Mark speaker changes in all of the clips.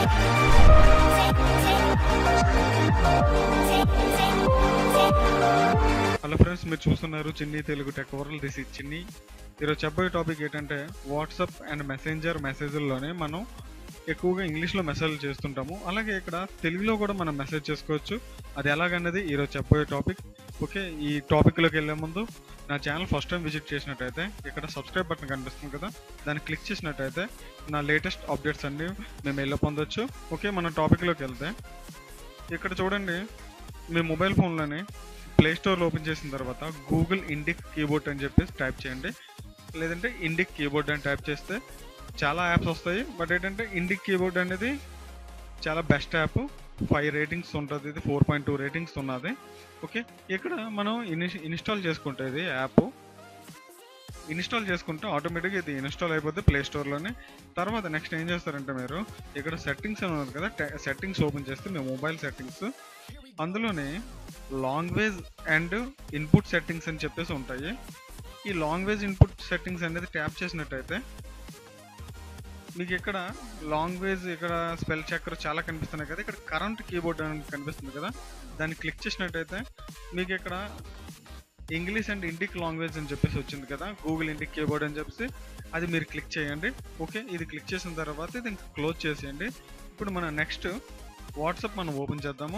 Speaker 1: hello friends మీరు చూస్తున్నారు Chinni Telugu tech world this is Chinni ఈరోజు చెప్పబోయే టాపిక్ ఏంటంటే వాట్సాప్ అండ్ మెసెంజర్ మెసేజ్ల్లోనే మనం ఎక్కువగా ఇంగ్లీష్లో మెసేజ్ చేస్తుంటాము అలాగే ఇక్కడ తెలుగులో కూడా మనం మెసేజ్ చేసుకోవచ్చు అది ఎలాగన్నది ఈరోజు చెప్పబోయే టాపిక్ ఓకే ఈ టాపిక్లోకి వెళ్ళే ముందు నా ఛానల్ ఫస్ట్ టైం విజిట్ చేసినట్టయితే ఇక్కడ సబ్స్క్రైబ్ బటన్ కనిపిస్తుంది కదా దాన్ని క్లిక్ చేసినట్టయితే నా లేటెస్ట్ అప్డేట్స్ అన్ని మేము వెళ్ళి పొందొచ్చు ఓకే మన టాపిక్లోకి వెళ్తే ఇక్కడ చూడండి మీ మొబైల్ ఫోన్లోని ప్లే స్టోర్లో ఓపెన్ చేసిన తర్వాత గూగుల్ ఇండిక్ కీబోర్డ్ అని చెప్పేసి టైప్ చేయండి లేదంటే ఇండిక్ కీబోర్డ్ అని టైప్ చేస్తే చాలా యాప్స్ వస్తాయి బట్ ఏంటంటే ఇండిక్ కీబోర్డ్ అనేది చాలా బెస్ట్ యాప్ ఫైవ్ రేటింగ్స్ ఉంటుంది ఇది ఫోర్ పాయింట్ టూ రేటింగ్స్ ఉన్నది ఓకే ఇక్కడ మనం ఇని ఇన్స్టాల్ చేసుకుంటే ఇది యాప్ ఇన్స్టాల్ చేసుకుంటే ఆటోమేటిక్గా ఇది ఇన్స్టాల్ అయిపోతే ప్లే స్టోర్లోనే తర్వాత నెక్స్ట్ ఏం చేస్తారంటే మీరు ఇక్కడ సెట్టింగ్స్ అని ఉన్నది కదా సెట్టింగ్స్ ఓపెన్ చేస్తే మీ మొబైల్ సెట్టింగ్స్ అందులోనే లాంగ్వేజ్ అండ్ ఇన్పుట్ సెట్టింగ్స్ అని చెప్పేసి ఉంటాయి ఈ లాంగ్వేజ్ ఇన్పుట్ సెట్టింగ్స్ అనేది ట్యాప్ చేసినట్టయితే మీకు ఇక్కడ లాంగ్వేజ్ ఇక్కడ స్పెల్ చెక్కర్ చాలా కనిపిస్తున్నాయి కదా ఇక్కడ కరెంట్ కీబోర్డ్ అని కనిపిస్తుంది కదా దాన్ని క్లిక్ చేసినట్టయితే మీకు ఇక్కడ ఇంగ్లీష్ అండ్ ఇండిక్ లాంగ్వేజ్ అని చెప్పేసి వచ్చింది కదా గూగుల్ ఇండిక్ కీబోర్డ్ అని చెప్పేసి అది మీరు క్లిక్ చేయండి ఓకే ఇది క్లిక్ చేసిన తర్వాత ఇది ఇంకా క్లోజ్ చేసేయండి ఇప్పుడు మనం నెక్స్ట్ వాట్సాప్ మనం ఓపెన్ చేద్దాము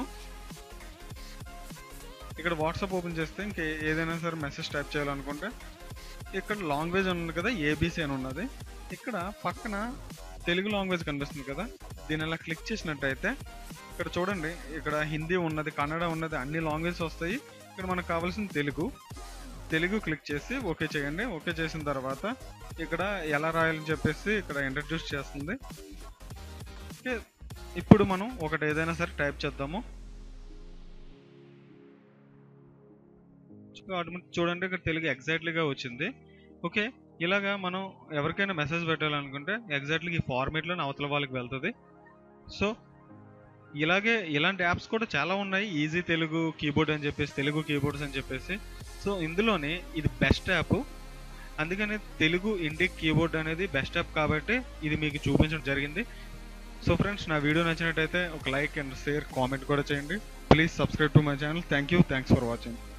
Speaker 1: ఇక్కడ వాట్సాప్ ఓపెన్ చేస్తే ఇంక ఏదైనా సరే మెసేజ్ టైప్ చేయాలనుకుంటే ఇక్కడ లాంగ్వేజ్ ఉన్నది కదా ఏబీసీ అని ఉన్నది ఇక్కడ పక్కన తెలుగు లాంగ్వేజ్ కనిపిస్తుంది కదా దీని అలా క్లిక్ చేసినట్టయితే ఇక్కడ చూడండి ఇక్కడ హిందీ ఉన్నది కన్నడ ఉన్నది అన్ని లాంగ్వేజ్ వస్తాయి ఇక్కడ మనకు కావాల్సిన తెలుగు తెలుగు క్లిక్ చేసి ఓకే చేయండి ఓకే చేసిన తర్వాత ఇక్కడ ఎలా రాయాలని చెప్పేసి ఇక్కడ ఇంట్రడ్యూస్ చేస్తుంది ఓకే ఇప్పుడు మనం ఒకటి ఏదైనా సరే టైప్ చేద్దాము ఆటోమేటిక్ చూడండి ఇక్కడ తెలుగు ఎగ్జాక్ట్లీగా వచ్చింది ఓకే ఇలాగా మనం ఎవరికైనా మెసేజ్ పెట్టాలనుకుంటే ఎగ్జాక్ట్లీ ఈ ఫార్మేట్లోనే అవతల వాళ్ళకి వెళ్తుంది సో ఇలాగే ఇలాంటి యాప్స్ కూడా చాలా ఉన్నాయి ఈజీ తెలుగు కీబోర్డ్ అని చెప్పేసి తెలుగు కీబోర్డ్స్ అని చెప్పేసి సో ఇందులోనే ఇది బెస్ట్ యాప్ అందుకని తెలుగు ఇండిక్ కీబోర్డ్ అనేది బెస్ట్ యాప్ కాబట్టి ఇది మీకు చూపించడం జరిగింది సో ఫ్రెండ్స్ నా వీడియో నచ్చినట్టయితే ఒక లైక్ అండ్ షేర్ కామెంట్ కూడా చేయండి please subscribe to my channel thank you thanks for watching